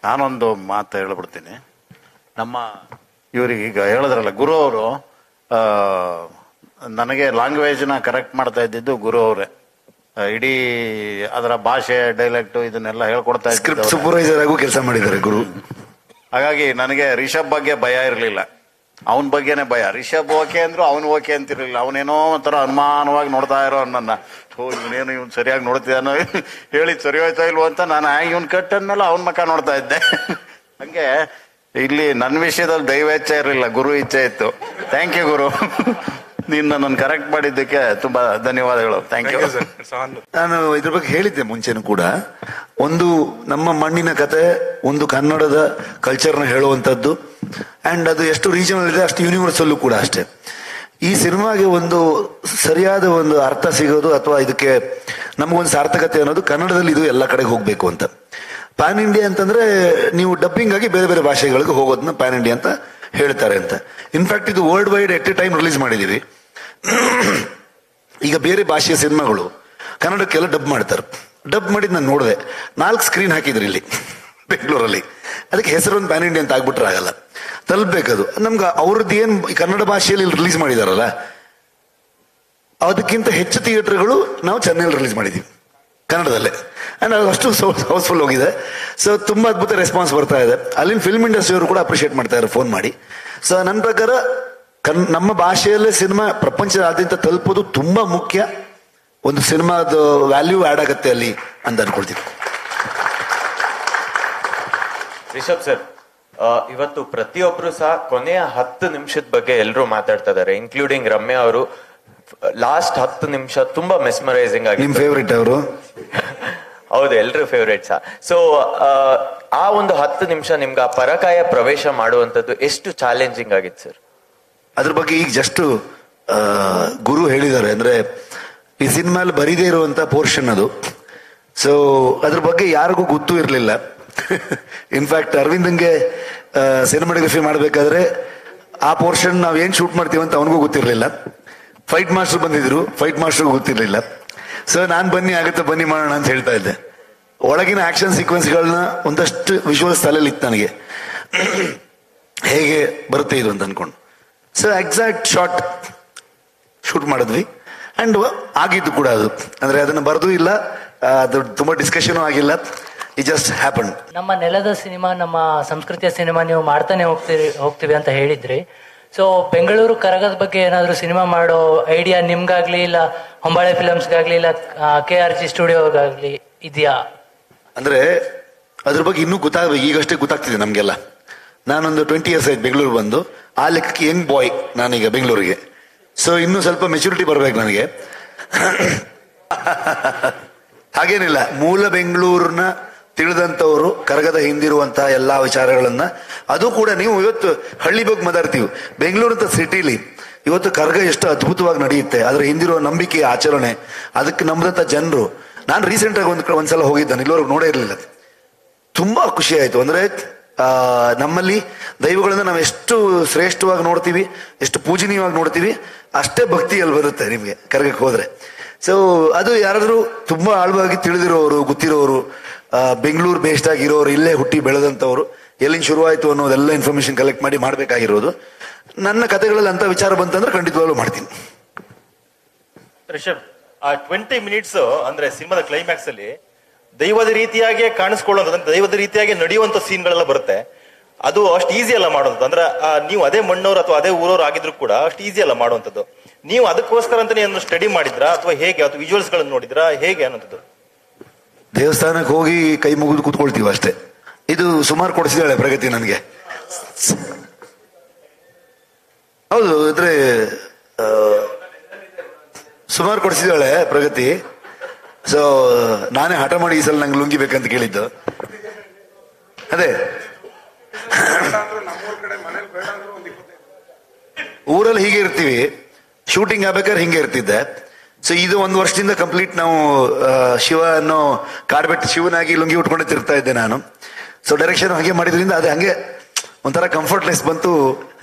ನಾನೊಂದು ಮಾತು ಹೇಳ್ಬಿಡ್ತೀನಿ ನಮ್ಮ ಇವ್ರಿಗೆ ಈಗ ಹೇಳಿದ್ರಲ್ಲ ಗುರು ಅವರು ನನಗೆ ಲ್ಯಾಂಗ್ವೇಜ್ನ ಕರೆಕ್ಟ್ ಮಾಡ್ತಾ ಇದ್ದಿದ್ದು ಗುರು ಅವರೇ ಇಡೀ ಅದರ ಭಾಷೆ ಡೈಲೆಕ್ಟು ಇದನ್ನೆಲ್ಲ ಹೇಳ್ಕೊಡ್ತಾ ಸ್ಕ್ರಿಪ್ಟ್ ಇದ್ದು ಸೂಪರ್ವೈಸರ್ ಆಗು ಕೆಲಸ ಮಾಡಿದ್ದಾರೆ ಗುರು ಹಾಗಾಗಿ ನನಗೆ ರಿಷಬ್ ಬಗ್ಗೆ ಭಯ ಇರಲಿಲ್ಲ ಅವನ ಬಗ್ಗೆನೇ ಭಯ ರಿಷಬ್ ಓಕೆ ಅಂದ್ರು ಅವನು ಓಕೆ ಅಂತಿರ್ಲಿಲ್ಲ ಅವನೇನೋ ಒಂಥರ ಅನುಮಾನವಾಗಿ ನೋಡ್ತಾ ಇರೋ ನನ್ನ ಓ ಇವನೇನು ಇವ್ನು ಸರಿಯಾಗಿ ನೋಡ್ತಿದ್ದಾನೋ ಹೇಳಿ ಸರಿ ಹೋಯ್ತಾ ಇಲ್ವೋ ಅಂತ ನಾನು ಇವನ್ ಕಟ್ ಅಂದ್ಮೇಲೆ ಅವನ ಮಕ್ಕ ನೋಡ್ತಾ ಇದ್ದೆ ಹಂಗೆ ಇಲ್ಲಿ ನನ್ನ ವಿಷಯದಲ್ಲಿ ದೈವ ಇಚ್ಛೆ ಇರಲಿಲ್ಲ ಗುರು ಇಚ್ಛೆ ಇತ್ತು ಥ್ಯಾಂಕ್ ಯು ಗುರು ನೀನು ನನ್ನನ್ನು ಕರೆಕ್ಟ್ ಮಾಡಿದ್ದಕ್ಕೆ ತುಂಬಾ ಧನ್ಯವಾದಗಳು ಥ್ಯಾಂಕ್ ಯು ನಾನು ಇದ್ರ ಬಗ್ಗೆ ಹೇಳಿದ್ದೆ ಮುಂಚೆನೂ ಕೂಡ ಒಂದು ನಮ್ಮ ಮಣ್ಣಿನ ಕತೆ ಒಂದು ಕನ್ನಡದ ಕಲ್ಚರ್ನ ಹೇಳುವಂಥದ್ದು ಅಂಡ್ ಅದು ಎಷ್ಟು ರೀಜನಲ್ ಇದೆ ಅಷ್ಟು ಯೂನಿವರ್ಸಲ್ಲೂ ಕೂಡ ಅಷ್ಟೇ ಈ ಸಿನಿಮಾಗೆ ಒಂದು ಸರಿಯಾದ ಒಂದು ಅರ್ಥ ಸಿಗೋದು ಅಥವಾ ಇದಕ್ಕೆ ನಮಗೊಂದು ಸಾರ್ಥಕತೆ ಅನ್ನೋದು ಕನ್ನಡದಲ್ಲಿ ಇದು ಎಲ್ಲ ಕಡೆಗೆ ಹೋಗ್ಬೇಕು ಅಂತ ಪ್ಯಾನ್ ಇಂಡಿಯಾ ಅಂತಂದ್ರೆ ನೀವು ಡಬ್ಬಿಂಗ್ ಆಗಿ ಬೇರೆ ಬೇರೆ ಭಾಷೆಗಳಿಗೆ ಹೋಗೋದನ್ನ ಪ್ಯಾನ್ ಇಂಡಿಯಾ ಅಂತ ಹೇಳ್ತಾರೆ ಅಂತ ಇನ್ಫ್ಯಾಕ್ಟ್ ಇದು world wide at a time release ಮಾಡಿದೀವಿ ಈಗ ಬೇರೆ ಭಾಷೆಯ ಸಿನಿಮಾಗಳು ಕನ್ನಡಕ್ಕೆಲ್ಲ ಡಬ್ ಮಾಡ್ತಾರೆ ಡಬ್ ಮಾಡಿದ್ ನಾನು ನೋಡಿದೆ ನಾಲ್ಕು ಸ್ಕ್ರೀನ್ ಹಾಕಿದ್ರು ಇಲ್ಲಿ ಬೆಂಗಳೂರಲ್ಲಿ ಅದಕ್ಕೆ ಹೆಸರು ಒಂದು ಪ್ಯಾನ್ ಇಂಡಿಯಾ ಅಂತ ಆಗ್ಬಿಟ್ರೆ ಆಗಲ್ಲ ತಲುಪಬೇಕದು ನಮ್ಗೆ ಅವ್ರದ್ದು ಏನು ಕನ್ನಡ ಭಾಷೆಯಲ್ಲಿ ರಿಲೀಸ್ ಮಾಡಿದಾರಲ್ಲ ಅದಕ್ಕಿಂತ ಹೆಚ್ಚು ಥಿಯೇಟರ್ಗಳು ನಾವು ಚೆನ್ನೈಲಿ ರಿಲೀಸ್ ಮಾಡಿದ್ದೀವಿ ಕನ್ನಡದಲ್ಲೇ ಅಂಡ್ ಅದು ಅಷ್ಟು ಹೌಸ್ಫುಲ್ ಹೋಗಿದೆ ಸೊ ತುಂಬಾ ಅದ್ಭುತ ರೆಸ್ಪಾನ್ಸ್ ಬರ್ತಾ ಇದೆ ಅಲ್ಲಿನ ಫಿಲ್ಮ್ ಇಂಡಸ್ಟ್ರಿ ಅವರು ಕೂಡ ಅಪ್ರಿಷಿಯೇಟ್ ಮಾಡ್ತಾ ಇದ್ದಾರೆ ಫೋನ್ ಮಾಡಿ ಸೊ ನನ್ನ ಪ್ರಕಾರ ಕನ್ ನಮ್ಮ ಭಾಷೆಯಲ್ಲೇ ಸಿನಿಮಾ ಪ್ರಪಂಚದಾದ್ಯಂತ ತಲುಪೋದು ತುಂಬಾ ಮುಖ್ಯ ಒಂದು ಸಿನಿಮಾದ ವ್ಯಾಲ್ಯೂ ಆ್ಯಡ್ ಆಗುತ್ತೆ ಅಲ್ಲಿ ಅಂತ ಅನ್ಕೊಳ್ತೀನಿ ರಿಷಬ್ ಸರ್ ಇವತ್ತು ಪ್ರತಿಯೊಬ್ರು ಸಹ ಕೊನೆಯ ಹತ್ತು ನಿಮಿಷದ ಬಗ್ಗೆ ಎಲ್ಲರೂ ಮಾತಾಡ್ತಾ ಇದ್ದಾರೆ ಇನ್ಕ್ಲೂಡಿಂಗ್ ರಮ್ಯಾ ಅವರು ಲಾಸ್ಟ್ ಹತ್ತು ನಿಮಿಷ ತುಂಬಾ ಮೆಸ್ಮರೈಸಿಂಗ್ ಆಗಿ ನಿಮ್ ಫೇವ್ರೇಟ್ ಅವರು ಹೌದು ಎಲ್ರ ಫೇವ್ರೇಟ್ ಸಹ ಸೊ ಆ ಒಂದು ಹತ್ತು ನಿಮಿಷ ನಿಮ್ಗೆ ಆ ಪರಕಾಯ ಪ್ರವೇಶ ಮಾಡುವಂತದ್ದು ಎಷ್ಟು ಚಾಲೆಂಜಿಂಗ್ ಆಗಿತ್ತು ಸರ್ ಅದ್ರ ಬಗ್ಗೆ ಈಗ ಜಸ್ಟ್ ಗುರು ಹೇಳಿದ್ದಾರೆ ಅಂದ್ರೆ ಈ ಸಿನಿಮಾಲ್ ಬರೀದೇ ಇರುವಂತ ಪೋರ್ಷನ್ ಅದು ಸೊ ಅದ್ರ ಬಗ್ಗೆ ಯಾರಿಗೂ ಗೊತ್ತೂ ಇರಲಿಲ್ಲ ಇನ್ಫ್ಯಾಕ್ಟ್ ಅರವಿಂದಂಗೆ ಸಿನಿಮಾಟೋಗ್ರಫಿ ಮಾಡಬೇಕಾದ್ರೆ ಆ ಪೋರ್ಷನ್ ನಾವ್ ಏನ್ ಶೂಟ್ ಮಾಡ್ತೀವಿ ಅಂತ ಅವನಿಗೂ ಗೊತ್ತಿರಲಿಲ್ಲ ಫೈಟ್ ಮಾಸ್ಟರ್ ಬಂದಿದ್ರು ಫೈಟ್ ಮಾಸ್ಟರ್ ಗೊತ್ತಿರಲಿಲ್ಲ ಸೊ ನಾನ್ ಬನ್ನಿ ಆಗುತ್ತೆ ಬನ್ನಿ ಮಾಡೋಣ ಅಂತ ಹೇಳ್ತಾ ಇದ್ದೆ ಒಳಗಿನ ಆಕ್ಷನ್ ಸೀಕ್ವೆನ್ಸ್ಗಳನ್ನ ಒಂದಷ್ಟು ವಿಜುವಲ್ಸ್ ತಲೆಯಲ್ಲಿ ಇತ್ತು ನನಗೆ ಹೇಗೆ ಬರುತ್ತೆ ಇದು ಅಂತ ಅನ್ಕೊಂಡು ಸೊ ಎಕ್ಸಾಕ್ಟ್ ಶಾಟ್ ಶೂಟ್ ಮಾಡಿದ್ವಿ ಅಂಡ್ ಆಗಿದ್ದು ಕೂಡ ಅದು ಅಂದ್ರೆ ಅದನ್ನ ಬರೆದು ಇಲ್ಲ ಆ, ಅದು ತುಂಬಾ ಡಿಸ್ಕಷನ್ ಆಗಿಲ್ಲ ಇಟ್ ಜಸ್ಟ್ ಹ್ಯಾಪನ್ ನಮ್ಮ ನೆಲದ ಸಿನಿಮಾ ನಮ್ಮ ಸಂಸ್ಕೃತಿಯ ಸಿನಿಮಾ ನೀವು ಮಾಡ್ತಾನೆ ಹೋಗ್ತೀರಿ ಹೋಗ್ತೀವಿ ಅಂತ ಹೇಳಿದ್ರಿ ಸೊ ಬೆಂಗಳೂರು ಕರಗದ ಬಗ್ಗೆ ಏನಾದ್ರು ಸಿನಿಮಾ ಮಾಡೋ ಐಡಿಯಾ ನಿಮ್ಗಾಗ್ಲಿ ಇಲ್ಲ ಹೊಂಬಾಳೆ ಫಿಲಮ್ಸ್ಗಾಗ್ಲಿ ಇಲ್ಲ ಕೆ ಆರ್ ಜಿ ಸ್ಟುಡಿಯೋಗಾಗ್ಲಿ ಇದೆಯಾ ಅಂದ್ರೆ ಅದ್ರ ಬಗ್ಗೆ ಇನ್ನೂ ಗೊತ್ತಾಗಬೇಕು ಈಗಷ್ಟೇ ಗೊತ್ತಾಗ್ತಿದೆ ನಮ್ಗೆಲ್ಲ ನಾನೊಂದು ಟ್ವೆಂಟಿ ಇಯರ್ಸ್ ಆಯ್ತು ಬೆಂಗಳೂರು ಬಂದು ಆ ಲೆಕ್ಕಕ್ಕೆ ಯಂಗ್ ಬಾಯ್ ನಾನೀಗ ಬೆಂಗಳೂರಿಗೆ ಸೊ ಇನ್ನೂ ಸ್ವಲ್ಪ ಮೆಚುರಿಟಿ ಬರ್ಬೇಕು ನನಗೆ ಹಾಗೇನಿಲ್ಲ ಮೂಲ ಬೆಂಗಳೂರನ್ನ ತಿಳಿದಂತವರು ಕರಗದ ಹಿಂದಿರುವಂತಹ ಎಲ್ಲಾ ವಿಚಾರಗಳನ್ನ ಅದು ಕೂಡ ನೀವು ಇವತ್ತು ಹಳ್ಳಿ ಬಗ್ಗೆ ಮಾತಾಡ್ತೀವಿ ಬೆಂಗಳೂರು ಅಂತ ಸಿಟಿಲಿ ಇವತ್ತು ಕರಗ ಎಷ್ಟು ಅದ್ಭುತವಾಗಿ ನಡೆಯುತ್ತೆ ಅದರ ಹಿಂದಿರುವ ನಂಬಿಕೆ ಆಚರಣೆ ಅದಕ್ಕೆ ನಂಬದಂತ ಜನರು ನಾನು ರೀಸೆಂಟ್ ಆಗಿ ಒಂದ್ ಒಂದ್ಸಲ ಹೋಗಿದ್ದಾನೆ ಇಲ್ಲಿವರೆಗೂ ನೋಡೇ ಇರಲಿಲ್ಲ ತುಂಬಾ ಖುಷಿ ಆಯ್ತು ಅಂದ್ರೆ ಆ ನಮ್ಮಲ್ಲಿ ದೈವಗಳನ್ನ ನಾವು ಎಷ್ಟು ಶ್ರೇಷ್ಠವಾಗಿ ನೋಡ್ತೀವಿ ಎಷ್ಟು ಪೂಜನೀಯವಾಗಿ ನೋಡ್ತೀವಿ ಅಷ್ಟೇ ಭಕ್ತಿ ಅಲ್ಲಿ ಬರುತ್ತೆ ನಿಮ್ಗೆ ಕರಗಕ್ಕೆ ಹೋದ್ರೆ ಸೊ ಅದು ಯಾರಾದ್ರೂ ತುಂಬಾ ಆಳವಾಗಿ ತಿಳಿದಿರೋರು ಗೊತ್ತಿರೋರು ಆ, ಬೆಂಗಳೂರು ಬೇಸ್ಡ್ ಆಗಿರೋರು ಇಲ್ಲೇ ಹುಟ್ಟಿ ಬೆಳೆದಂತವ್ರು ಎಲ್ಲಿಂದ ಶುರುವಾಯ್ತು ಅನ್ನೋದೆಲ್ಲ ಇನ್ಫಾರ್ಮೇಶನ್ ಕಲೆಕ್ಟ್ ಮಾಡಿ ಮಾಡ್ಬೇಕಾಗಿರೋದು ನನ್ನ ಕಥೆಗಳಲ್ಲಿ ಅಂತ ವಿಚಾರ ಬಂತಂದ್ರೆ ಖಂಡಿತವಾಗ್ಲೂ ಮಾಡ್ತೀನಿ ರಿಷಬ್ ಆ ಟ್ವೆಂಟಿ ಮಿನಿಟ್ಸ್ ಅಂದ್ರೆ ಸಿನಿಮಾದ ಕ್ಲೈಮ್ಯಾಕ್ಸ್ ಅಲ್ಲಿ ದೈವದ ರೀತಿಯಾಗಿ ಕಾಣಿಸ್ಕೊಳ್ಳುವಂಥದ್ದು ಅಂದ್ರೆ ದೈವದ ರೀತಿಯಾಗಿ ನಡೆಯುವಂತ ಸೀನ್ಗಳೆಲ್ಲ ಬರುತ್ತೆ ಅದು ಅಷ್ಟು ಈಸಿ ಅಲ್ಲ ಮಾಡುವಂಥದ್ದು ಅಂದ್ರೆ ಆ, ನೀವು ಅದೇ ಮಣ್ಣವ್ರು ಅಥವಾ ಅದೇ ಊರವ್ರು ಆಗಿದ್ರು ಕೂಡ ಅಷ್ಟು ಈಸಿ ಅಲ್ಲ ಮಾಡುವಂಥದ್ದು ನೀವು ಅದಕ್ಕೋಸ್ಕರ ಅಂತಾನೆ ಏನು ಸ್ಟಡಿ ಮಾಡಿದ್ರಾ ಅಥವಾ ಹೇಗೆ ಅಥವಾ ವಿಜುವಲ್ಸ್ ಗಳನ್ನ ನೋಡಿದ್ರಾ ಹೇಗೆ ಅನ್ನೋಂಥದ್ದು ದೇವಸ್ಥಾನಕ್ಕೆ ಹೋಗಿ ಕೈ ಮುಗಿದು ಕೂತ್ಕೊಳ್ತೀವಿ ಅಷ್ಟೇ ಇದು ಸುಮಾರು ಕೊಡಿಸಿದಾಳೆ ಪ್ರಗತಿ ನನಗೆ ಹೌದು ಇದ್ರೆ ಆ, ಸುಮಾರು ಕೊಡಿಸಿದಾಳೆ ಪ್ರಗತಿ ಸೊ ನಾನೇ ಹಠ ಮಾಡಿ ಈ ಸಲ ನಂಗೆ ಲುಂಗಿ ಬೇಕಂತ ಕೇಳಿದ್ದು ಅದೇ ಊರಲ್ಲಿ ಹೀಗೆ ಇರ್ತೀವಿ ಶೂಟಿಂಗ್ ಆಗ್ಬೇಕಾದ್ರೆ ಹಿಂಗೆ ಇರ್ತಿದ್ದೆ ಸೊ ಇದು ಒಂದು ವರ್ಷದಿಂದ ಕಂಪ್ಲೀಟ್ ನಾವು ಆ, ಶಿವ ಅನ್ನೋ ಕಾಡ್ಬೆಟ್ಟು ಶಿವನಾಗಿ ಲುಂಗಿ ಉಟ್ಕೊಂಡೆ ತಿರ್ತಾ ಇದ್ದೆ ನಾನು ಸೊ ಡೈರೆಕ್ಷನ್ ಹಾಗೆ ಮಾಡಿದ್ರಿಂದ ಅದು ಹಂಗೆ ಒಂಥರ ಕಂಫರ್ಟ್ನೆಸ್ ಬಂತು